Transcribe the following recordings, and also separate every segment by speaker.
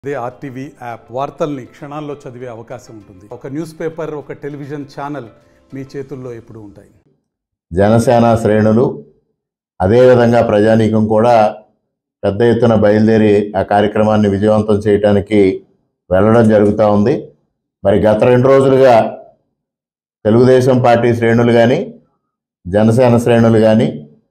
Speaker 1: అదే RTV app వార్తల్ని క్షణాల్లో చదివే అవకాశం ఉంటుంది ఒక న్యూస్ పేపర్ ఒక టెలివిజన్ ఛానల్ మీ చేతుల్లో ఎప్పుడూ ఉంటాయి
Speaker 2: జనసేన శ్రేణులు అదేవిధంగా ప్రజానీకం కూడా పెద్ద ఎత్తున బయలుదేరి ఆ కార్యక్రమాన్ని విజయవంతం చేయడానికి వెళ్ళడం జరుగుతూ ఉంది మరి గత రెండు రోజులుగా తెలుగుదేశం పార్టీ శ్రేణులు కానీ జనసేన శ్రేణులు కానీ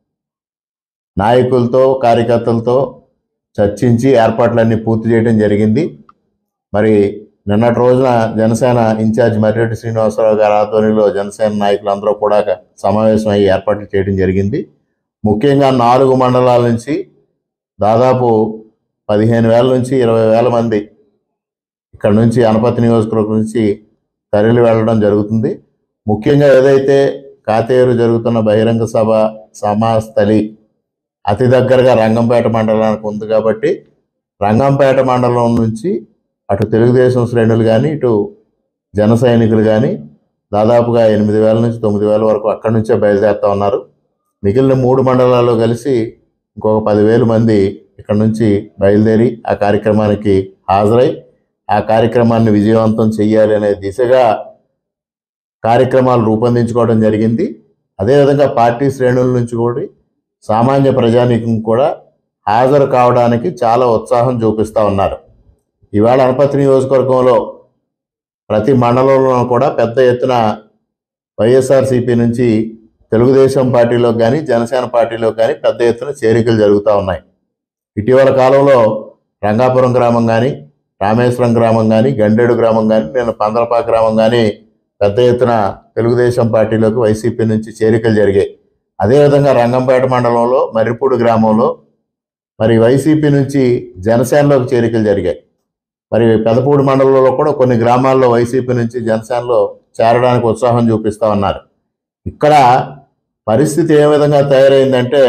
Speaker 2: నాయకులతో కార్యకర్తలతో చర్చించి ఏర్పాట్లన్నీ పూర్తి చేయడం జరిగింది మరి నిన్నటి రోజున జనసేన ఇన్ఛార్జ్ మర్రెడ్డి శ్రీనివాసరావు గారి ఆధ్వర్యంలో జనసేన నాయకులందరూ కూడా సమావేశం అయ్యి ఏర్పాట్లు చేయడం జరిగింది ముఖ్యంగా నాలుగు మండలాల నుంచి దాదాపు పదిహేను వేల నుంచి ఇరవై వేల మంది ఇక్కడ నుంచి అనపతి నియోజకవర్గం నుంచి తరలి వెళ్ళడం జరుగుతుంది ముఖ్యంగా ఏదైతే కాతేరు జరుగుతున్న బహిరంగ సభ సమాస్థలి అతి దగ్గరగా రంగంపేట మండలానికి ఉంది కాబట్టి రంగంపేట మండలం నుంచి అటు తెలుగుదేశం శ్రేణులు కానీ ఇటు జన సైనికులు కానీ దాదాపుగా ఎనిమిది వేల నుంచి తొమ్మిది వేల వరకు అక్కడి నుంచే బయలుదేరుతా ఉన్నారు మిగిలిన మూడు మండలాల్లో కలిసి ఇంకొక పదివేలు మంది ఇక్కడ నుంచి బయలుదేరి ఆ కార్యక్రమానికి హాజరై ఆ కార్యక్రమాన్ని విజయవంతం చేయాలి అనే దిశగా కార్యక్రమాలు రూపొందించుకోవడం జరిగింది అదేవిధంగా పార్టీ శ్రేణుల నుంచి కూడా సామాన్య ప్రజానీకం కూడా హాజరు కావడానికి చాలా ఉత్సాహం చూపిస్తూ ఉన్నారు ఇవాళ అనపతి నియోజకవర్గంలో ప్రతి మండలంలో కూడా పెద్ద ఎత్తున వైఎస్ఆర్సీపీ నుంచి తెలుగుదేశం పార్టీలో కానీ జనసేన పార్టీలో కానీ పెద్ద ఎత్తున చేరికలు జరుగుతూ ఉన్నాయి ఇటీవల కాలంలో రంగాపురం గ్రామం కానీ రామేశ్వరం గ్రామం కానీ గండేడు గ్రామం కానీ నేను పందలపాక గ్రామం కానీ పెద్ద ఎత్తున తెలుగుదేశం పార్టీలోకి వైసీపీ నుంచి చేరికలు జరిగాయి అదేవిధంగా రంగంపేట మండలంలో మర్రిపూడి గ్రామంలో మరి వైసీపీ నుంచి జనసేనలోకి చేరికలు జరిగాయి మరి పెదపూడి మండలంలో కూడా కొన్ని గ్రామాల్లో వైసీపీ నుంచి జనసేనలో చేరడానికి ఉత్సాహం చూపిస్తూ ఉన్నారు ఇక్కడ పరిస్థితి ఏ విధంగా తయారైందంటే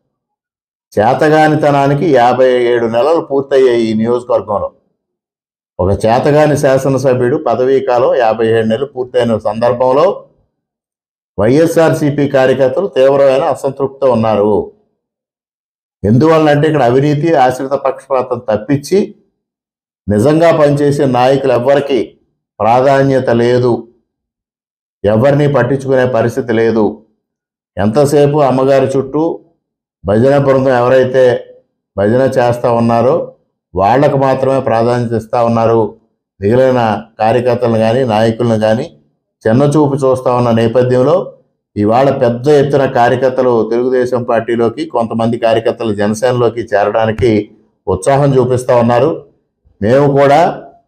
Speaker 2: చేతగానితనానికి యాభై ఏడు నెలలు పూర్తయ్యాయి ఈ నియోజకవర్గంలో ఒక చేతగాని శాసనసభ్యుడు పదవీ కాలం యాభై ఏడు నెలలు పూర్తయిన సందర్భంలో వైఎస్ఆర్సీపీ కార్యకర్తలు తీవ్రమైన అసంతృప్తితో ఉన్నారు ఎందువల్లంటే ఇక్కడ అవినీతి ఆశ్రిత పక్షపాతం తప్పించి నిజంగా పనిచేసే నాయకులు ఎవ్వరికి ప్రాధాన్యత లేదు ఎవరిని పట్టించుకునే పరిస్థితి లేదు ఎంతసేపు అమ్మగారి చుట్టూ భజన బృందం ఎవరైతే భజన చేస్తూ ఉన్నారో వాళ్ళకు మాత్రమే ప్రాధాన్యత ఇస్తూ ఉన్నారు మిగిలిన కార్యకర్తలను కానీ నాయకులను కానీ చిన్నచూపు చూస్తూ ఉన్న నేపథ్యంలో ఇవాళ పెద్ద ఎత్తున కార్యకర్తలు తెలుగుదేశం పార్టీలోకి కొంతమంది కార్యకర్తలు జనసేనలోకి చేరడానికి ఉత్సాహం చూపిస్తూ ఉన్నారు మేము కూడా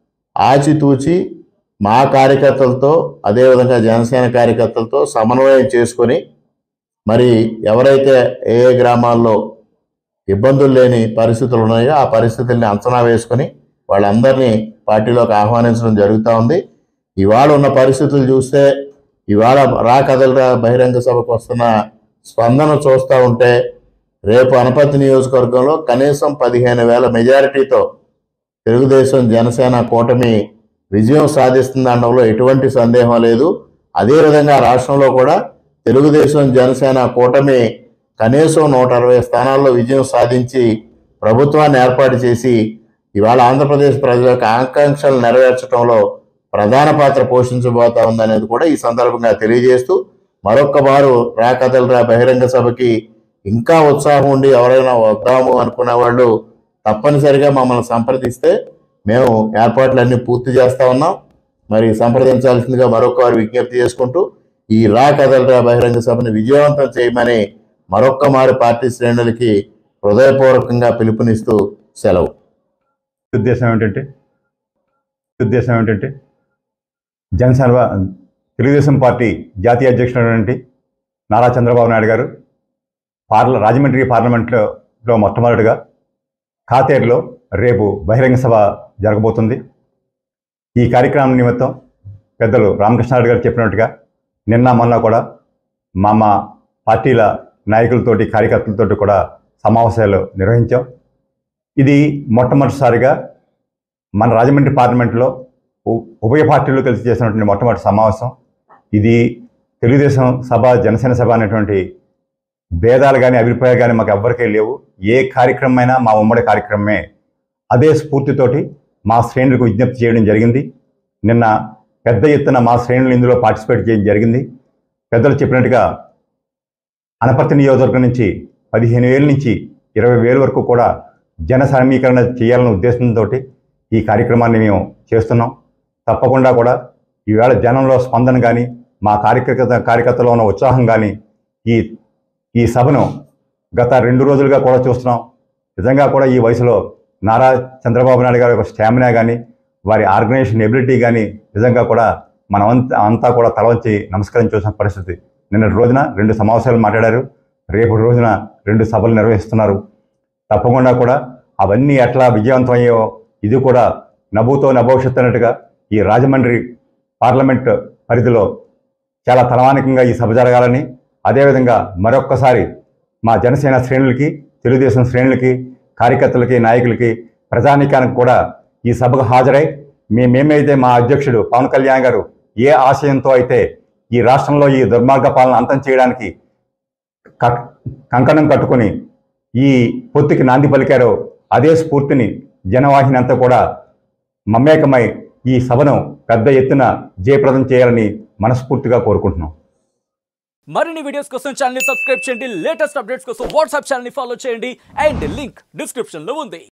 Speaker 2: ఆచితూచి మా కార్యకర్తలతో అదేవిధంగా జనసేన కార్యకర్తలతో సమన్వయం చేసుకొని మరి ఎవరైతే ఏ ఏ గ్రామాల్లో ఇబ్బందులు లేని పరిస్థితులు ఉన్నాయో ఆ పరిస్థితుల్ని అంచనా వేసుకొని వాళ్ళందరినీ పార్టీలోకి ఆహ్వానించడం జరుగుతూ ఉంది ఇవాళ ఉన్న పరిస్థితులు చూస్తే ఇవాళ రా కదలరా బహిరంగ సభకు వస్తున్న స్పందన చూస్తూ ఉంటే రేపు అనపతి నియోజకవర్గంలో కనీసం పదిహేను వేల మెజారిటీతో తెలుగుదేశం జనసేన కూటమి విజయం సాధిస్తుందనడంలో ఎటువంటి సందేహం లేదు అదేవిధంగా రాష్ట్రంలో కూడా తెలుగుదేశం జనసేన కూటమి కనీసం నూట అరవై స్థానాల్లో విజయం సాధించి ప్రభుత్వాన్ని ఏర్పాటు చేసి ఇవాళ ఆంధ్రప్రదేశ్ ప్రజల యొక్క ఆకాంక్షలు నెరవేర్చడంలో ప్రధాన పాత్ర పోషించబోతా ఉందనేది కూడా ఈ సందర్భంగా తెలియజేస్తూ మరొక్క మారు రా కథలరా బహిరంగ సభకి ఇంకా ఉత్సాహం ఉండి ఎవరైనా వద్దాము అనుకునే వాళ్ళు తప్పనిసరిగా మమ్మల్ని సంప్రదిస్తే మేము ఏర్పాట్లన్నీ పూర్తి చేస్తా ఉన్నాం మరి సంప్రదించాల్సిందిగా మరొకవారు విజ్ఞప్తి చేసుకుంటూ ఈ రా కథలరా బహిరంగ సభని విజయవంతం చేయమని మరొక్క మారు పార్టీ శ్రేణులకి హృదయపూర్వకంగా పిలుపునిస్తూ సెలవు
Speaker 3: ఉద్దేశం ఏంటంటే ఉద్దేశం ఏంటంటే జనసేన వా- తెలుగుదేశం పార్టీ జాతీయ అధ్యక్షుడైనటువంటి నారా చంద్రబాబు నాయుడు గారు పార్ల రాజమండ్రి పార్లమెంట్లో లో మొట్టమొదటిగా కాతేరులో రేపు బహిరంగ సభ జరగబోతుంది ఈ కార్యక్రమం నిమిత్తం పెద్దలు రామకృష్ణారెడ్డి గారు చెప్పినట్టుగా నిన్న మొన్న కూడా మా మా పార్టీల నాయకులతోటి కార్యకర్తలతోటి కూడా సమావేశాలు నిర్వహించాం ఇది మొట్టమొదటిసారిగా మన రాజమండ్రి పార్లమెంట్లో ఉ- ఉభయ పార్టీలు కలిసి చేసినటువంటి మొట్టమొదటి సమావేశం ఇది తెలుగుదేశం సభ జనసేన సభ అనేటువంటి భేదాలు కానీ అభిప్రాయాలు కానీ మాకు ఎవ్వరికీ లేవు ఏ కార్యక్రమం అయినా మా ఉమ్మడి కార్యక్రమమే అదే స్ఫూర్తితోటి మా శ్రేణులకు విజ్ఞప్తి చేయడం జరిగింది నిన్న పెద్ద ఎత్తున మా శ్రేణులు ఇందులో పార్టిసిపేట్ చేయడం జరిగింది పెద్దలు చెప్పినట్టుగా అనపర్తి నియోజకవర్గం నుంచి పదిహేను వేల నుంచి ఇరవై వేల వరకు కూడా జన సమీకరణ చేయాలనే ఉద్దేశంతో ఈ కార్యక్రమాన్ని మేము చేస్తున్నాం తప్పకుండా కూడా ఈవేళ జనంలో స్పందన కానీ మా కార్యకర్త కార్యకర్తలో ఉన్న ఉత్సాహం కానీ ఈ ఈ సభను గత రెండు రోజులుగా కూడా చూస్తున్నాం నిజంగా కూడా ఈ వయసులో నారా చంద్రబాబు నాయుడు గారి యొక్క స్టామినా కానీ వారి ఆర్గనైజేషన్ ఎబిలిటీ కానీ నిజంగా కూడా మనం అంతా అంతా కూడా తలవంచి నమస్కరించాల్సిన పరిస్థితి నిన్నటి రోజున రెండు సమావేశాలు మాట్లాడారు రేపు రోజున రెండు సభలు నిర్వహిస్తున్నారు తప్పకుండా కూడా అవన్నీ ఎట్లా విజయవంతం అయ్యో ఇది కూడా నభూతో నభవిష్యత్ అన్నట్టుగా ఈ రాజమండ్రి పార్లమెంట్ పరిధిలో చాలా తలవానికంగా ఈ సభ జరగాలని అదేవిధంగా మరొక్కసారి మా జనసేన శ్రేణులకి తెలుగుదేశం శ్రేణులకి కార్యకర్తలకి నాయకులకి ప్రజానీకానికి కూడా ఈ సభకు హాజరై మేమేమైతే మా అధ్యక్షుడు పవన్ కళ్యాణ్ గారు ఏ ఆశయంతో అయితే ఈ రాష్ట్రంలో ఈ దుర్మార్గ పాలన అంతం చేయడానికి క- కంకణం కట్టుకొని ఈ పొత్తుకి నాంది పలికారో అదే స్ఫూర్తిని జనవాహిని అంతా కూడా మమేకమై ఈ సభను పెద్ద ఎత్తున జయప్రదం చేయాలని మనస్ఫూర్తిగా కోరుకుంటున్నాం
Speaker 4: మరిన్ని వీడియోస్ కోసం ఛానల్ ని సబ్స్క్రైబ్ చేయండి లేటెస్ట్ అప్డేట్స్ కోసం వాట్సాప్ ఛానల్ ని ఫాలో చేయండి అండ్ లింక్ డిస్క్రిప్షన్ లో ఉంది